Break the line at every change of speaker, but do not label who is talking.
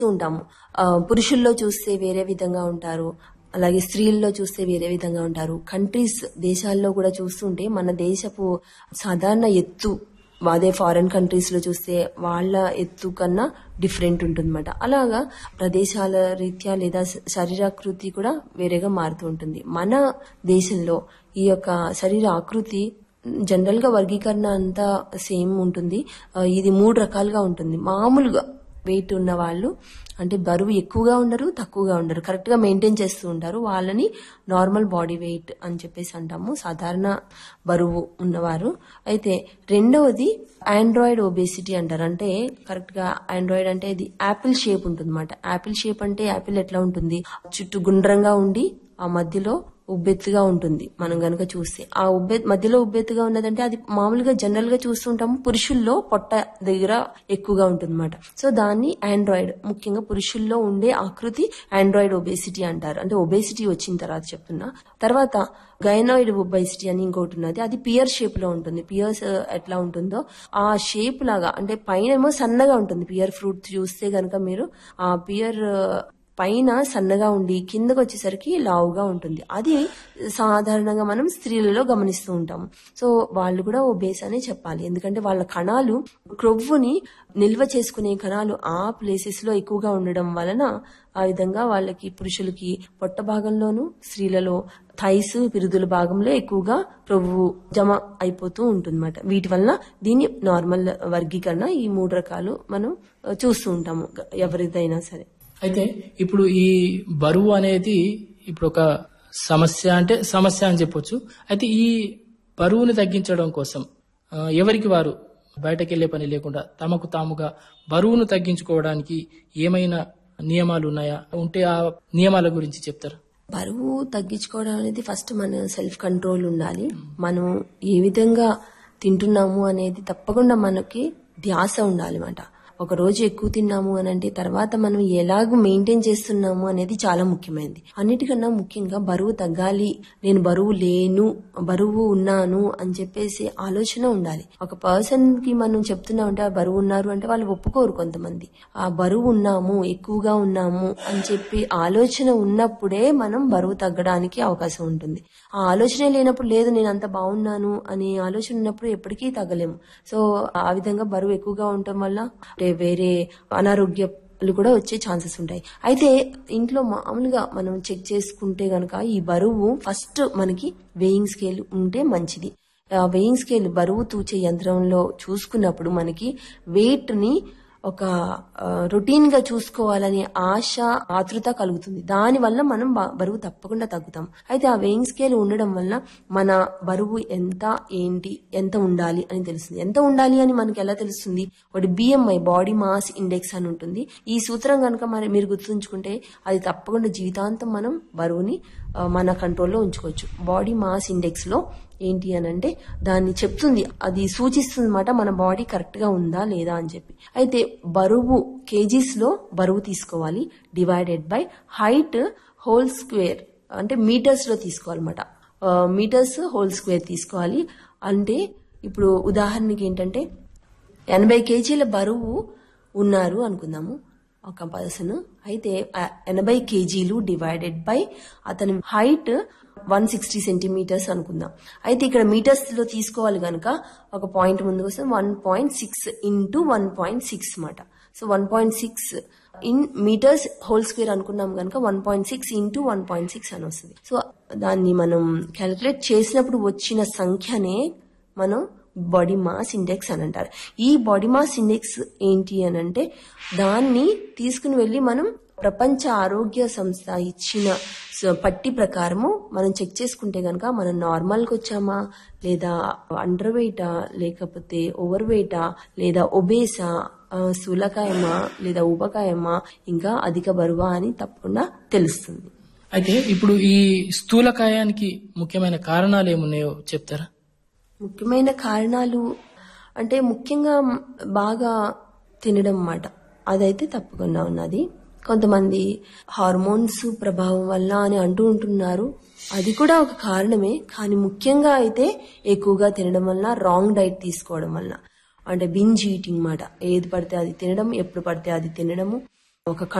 ఉంటాము ఆ, పురుషుల్లో చూస్తే వేరే విధంగా ఉంటారు అలాగే స్త్రీల్లో చూస్తే వేరే విధంగా ఉంటారు కంట్రీస్ దేశాల్లో కూడా చూస్తుంటే మన దేశపు సాధారణ ఎత్తు అదే ఫారెన్ కంట్రీస్ లో చూస్తే వాళ్ళ ఎత్తు కన్నా డిఫరెంట్ ఉంటుందన్నమాట అలాగా ప్రదేశాల రీత్యా లేదా శ- శరీరాకృతి కూడా వేరేగా మారుతూ ఉంటుంది మన దేశంలో ఈ యొక్క శరీర ఆకృతి జనరల్ గా వర్గీకరణ అంతా సేమ్ ఉంటుంది ఆ, ఇది మూడు రకాలుగా ఉంటుంది మామూలుగా వెయిట్ ఉన్న వాళ్ళు అంటే బరువు ఎక్కువగా ఉండరు తక్కువగా ఉండరు కరెక్ట్ గా మెయింటైన్ చేస్తూ ఉంటారు వాళ్ళని నార్మల్ బాడీ వెయిట్ అని చెప్పేసి అంటాము సాధారణ బరువు ఉన్నవారు అయితే రెండవది ఆండ్రాయిడ్ ఒబేసిటీ అంటారు అంటే కరెక్ట్ గా ఆండ్రాయిడ్ అంటే ఇది యాపిల్ షేప్ ఉంటుంది అనమాట యాపిల్ షేప్ అంటే యాపిల్ ఎట్లా ఉంటుంది చుట్టూ గుండ్రంగా ఉండి ఆ మధ్యలో ఉబ్బెత్తుగా ఉంటుంది మనం గనుక చూస్తే ఆ ఉబ్బె మధ్యలో ఉబ్బెత్తుగా ఉన్నదంటే అది మామూలుగా జనరల్ గా చూస్తుంటాము పురుషుల్లో పొట్ట దగ్గర ఎక్కువగా ఉంటుంది సో దాన్ని ఆండ్రాయిడ్ ముఖ్యంగా పురుషుల్లో ఉండే ఆకృతి ఆండ్రాయిడ్ ఒబేసిటీ అంటారు అంటే ఒబేసిటీ వచ్చిన తర్వాత చెప్తున్నా తర్వాత గైనాయిడ్ ఒబేసిటీ అని ఇంకోటి ఉన్నది అది పియర్ షేప్ లో ఉంటుంది పియర్స్ ఎట్లా ఉంటుందో ఆ షేప్ లాగా అంటే పైన ఏమో సన్నగా ఉంటుంది పియర్ ఫ్రూట్ చూస్తే గనక మీరు ఆ పియర్ పైన సన్నగా ఉండి కిందకు వచ్చేసరికి లావుగా ఉంటుంది అది సాధారణంగా మనం స్త్రీలలో గమనిస్తూ ఉంటాం సో వాళ్ళు కూడా ఓ బేస్ అనే చెప్పాలి ఎందుకంటే వాళ్ళ కణాలు క్రొవ్వుని నిల్వ చేసుకునే కణాలు ఆ ప్లేసెస్ లో ఎక్కువగా ఉండడం వలన ఆ విధంగా వాళ్ళకి పురుషులకి పొట్ట భాగంలోను స్త్రీలలో థైస్ పిరుదుల భాగంలో ఎక్కువగా క్రొవ్వు జమ అయిపోతూ ఉంటుందన్నమాట వీటి వలన దీని నార్మల్ వర్గీకరణ ఈ మూడు రకాలు మనం ఆ, చూస్తూ ఉంటాము ఎవరిదైనా సరే
అయితే ఇప్పుడు ఈ బరువు అనేది ఇప్పుడు ఒక సమస్య అంటే సమస్య అని చెప్పొచ్చు అయితే ఈ బరువుని తగ్గించడం కోసం ఆ, ఎవరికి వారు బయటకు వెళ్లే పని లేకుండా తమకు తాముగా బరువును తగ్గించుకోవడానికి ఏమైనా నియమాలు ఉన్నాయా ఉంటే ఆ నియమాల గురించి చెప్తారా
బరువు తగ్గించుకోవడం అనేది ఫస్ట్ మన సెల్ఫ్ కంట్రోల్ ఉండాలి మనం ఏ విధంగా తింటున్నాము అనేది తప్పకుండా మనకి ధ్యాస ఉండాలి అన్నమాట ఒక రోజు ఎక్కువ తిన్నాము అని అంటే తర్వాత మనం ఎలాగ మెయింటైన్ చేస్తున్నాము అనేది చాలా ముఖ్యమైనది అన్నిటికన్నా ముఖ్యంగా బరువు తగ్గాలి నేను బరువు లేను బరువు ఉన్నాను అని చెప్పేసి ఆలోచన ఉండాలి ఒక పర్సన్ కి మనం చెప్తున్నామంటే ఆ బరువు ఉన్నారు అంటే వాళ్ళు ఒప్పుకోరు కొంతమంది ఆ బరువు ఉన్నాము ఎక్కువగా ఉన్నాము అని చెప్పి ఆలోచన ఉన్నప్పుడే మనం బరువు తగ్గడానికి అవకాశం ఉంటుంది ఆ ఆలోచనే లేనప్పుడు లేదు నేను అంత బాగున్నాను అనే ఆలోచన ఉన్నప్పుడు ఎప్పటికీ తగ్గలేము సో ఆ విధంగా బరువు ఎక్కువగా ఉండటం వల్ల అంటే వేరే అనారోగ్యాలు కూడా వచ్చే ఛాన్సెస్ ఉంటాయి అయితే ఇంట్లో మామూలుగా మనం చెక్ చేసుకుంటే గనక ఈ బరువు ఫస్ట్ మనకి వేయింగ్ స్కేల్ ఉంటే మంచిది ఆ వెయింగ్ స్కేల్ బరువు తూచే యంత్రంలో చూసుకున్నప్పుడు మనకి వెయిట్ ని ఒక రొటీన్ గా చూసుకోవాలనే ఆశ ఆతృత కలుగుతుంది దాని వల్ల మనం బ- బరువు తప్పకుండా తగ్గుతాం అయితే ఆ వెయింగ్ స్కేల్ ఉండడం వల్ల మన బరువు ఎంత ఏంటి ఎంత ఉండాలి అని తెలుస్తుంది ఎంత ఉండాలి అని మనకి ఎలా తెలుస్తుంది ఒకటి బిఎంఐ బాడీ మాస్ ఇండెక్స్ అని ఉంటుంది ఈ సూత్రం కనుక మరి మీరు గుర్తుంచుకుంటే అది తప్పకుండా జీవితాంతం మనం బరువుని ఆ, మన కంట్రోల్లో ఉంచుకోవచ్చు బాడీ మాస్ ఇండెక్స్ లో ఏంటి అని అంటే దాన్ని చెప్తుంది అది సూచిస్తుంది అనమాట మన బాడీ కరెక్ట్ గా ఉందా లేదా అని చెప్పి అయితే బరువు కేజీస్ లో బరువు తీసుకోవాలి divided by height whole square అంటే మీటర్స్ లో తీసుకోవాలన్నమాట మీటర్స్ హోల్ స్క్వేర్ తీసుకోవాలి అంటే ఇప్పుడు ఉదాహరణకి ఏంటంటే ఎనభై కేజీల బరువు ఉన్నారు అనుకుందాము ఒక పర్సన్ అయితే ఆ ఎనభై కేజీలు డివైడెడ్ బై అతని హైట్ వన్ సిక్స్టీ సెంటీమీటర్స్ అనుకుందాం అయితే ఇక్కడ మీటర్స్ లో తీసుకోవాలి కనుక ఒక పాయింట్ ముందు వస్తే one point six into one point six మాట so one point six in metres whole square అనుకున్నాం కనుక one point six into one point six అని వస్తుంది సో దాన్ని మనం క్యాలిక్యులేట్ చేసినప్పుడు వచ్చిన సంఖ్యనే మనం బాడీ మాస్ ఇండెక్స్ అని అంటారు ఈ బాడీ మాస్ ఇండెక్స్ ఏంటి అని అంటే దాన్ని తీసుకుని వెళ్ళి మనం ప్రపంచ ఆరోగ్య సంస్థ ఇచ్చిన స- పట్టి ప్రకారము మనం చెక్ చేసుకుంటే గనక మనం నార్మల్కి వచ్చామా లేదా అండర్ వెయిటా లేకపోతే ఓవర్ వెయిటా లేదా ఒబేసా ఆ, స్థూలకాయమా లేదా ఊబకాయమా ఇంకా అధిక బరువా అని తప్పకుండా తెలుస్తుంది
అయితే ఇప్పుడు ఈ స్థూలకాయానికి ముఖ్యమైన కారణాలు ఏమున్నాయో చెప్తారా
ముఖ్యమైన కారణాలు అంటే ముఖ్యంగా బాగా తినడం అన్నమాట అదైతే తప్పకుండా ఉన్నది కొంతమంది హార్మోన్స్ ప్రభావం వల్ల అని అంటూ ఉంటున్నారు అది కూడా ఒక కారణమే కానీ ముఖ్యంగా అయితే ఎక్కువగా తినడం వల్ల రాంగ్ డైట్ తీసుకోవడం వల్ల అంటే బింజ్ ఈటింగ్ మాట ఏది పడితే అది తినడం ఎప్పుడు పడితే అది తినడము ఒక